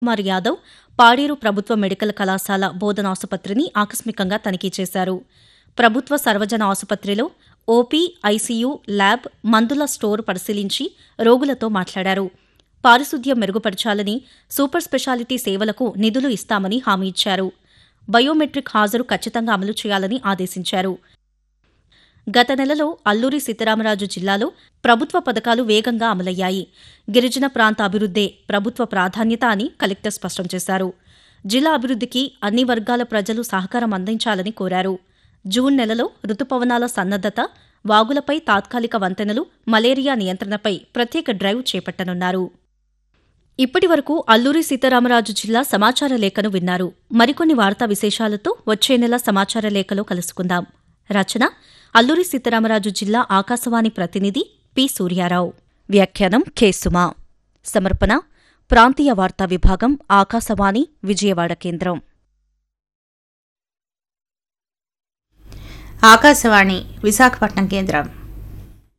కుమార్ యాదవ్ పాడేరు ప్రభుత్వ మెడికల్ కళాశాల బోధనాసుపత్రిని ఆకస్మికంగా తనిఖీ చేశారు ప్రభుత్వ సర్వజన ఆసుపత్రిలో ఓపీ ఐసీయూ ల్యాబ్ మందుల స్టోర్ పరిశీలించి రోగులతో మాట్లాడారు పారిశుద్ధ్యం మెరుగుపరచాలని సూపర్ స్పెషాలిటీ సేవలకు నిధులు ఇస్తామని హామీ ఇచ్చారు బయోమెట్రిక్ హాజరు ఖచ్చితంగా అమలు చేయాలని ఆదేశించారు గత నెలలో అల్లూరి సీతారామరాజు జిల్లాలో ప్రభుత్వ పథకాలు వేగంగా అమలయ్యాయి గిరిజన ప్రాంత అభివృద్దే ప్రభుత్వ ప్రాధాన్యత అని కలెక్టర్ స్పష్టం చేశారు జిల్లా అభివృద్ధికి అన్ని వర్గాల ప్రజలు సహకారం అందించాలని కోరారు జూన్ నెలలో రుతుపవనాల సన్నద్దత వాగులపై తాత్కాలిక వంతెనలు మలేరియా నియంత్రణపై ప్రత్యేక డ్రైవ్ చేపట్టనున్నారు ఇప్పటి వరకు అల్లూరి సీతారామరాజు జిల్లా సమాచార లేఖను విన్నారు మరికొన్ని వార్తా విశేషాలతో వచ్చే నెల సమాచార లేఖలో కలుసుకుందాం రచన అల్లూరి సీతారామరాజు జిల్లా ఆకాశవాణి ప్రతినిధి పి సూర్యారావు వ్యాఖ్యానం కె సుమా సమర్పణ ప్రాంతీయ వార్తా విభాగం ఆకాశవాణి విజయవాడ కేంద్రం ఆకాశవాణి విశాఖపట్నం కేంద్రం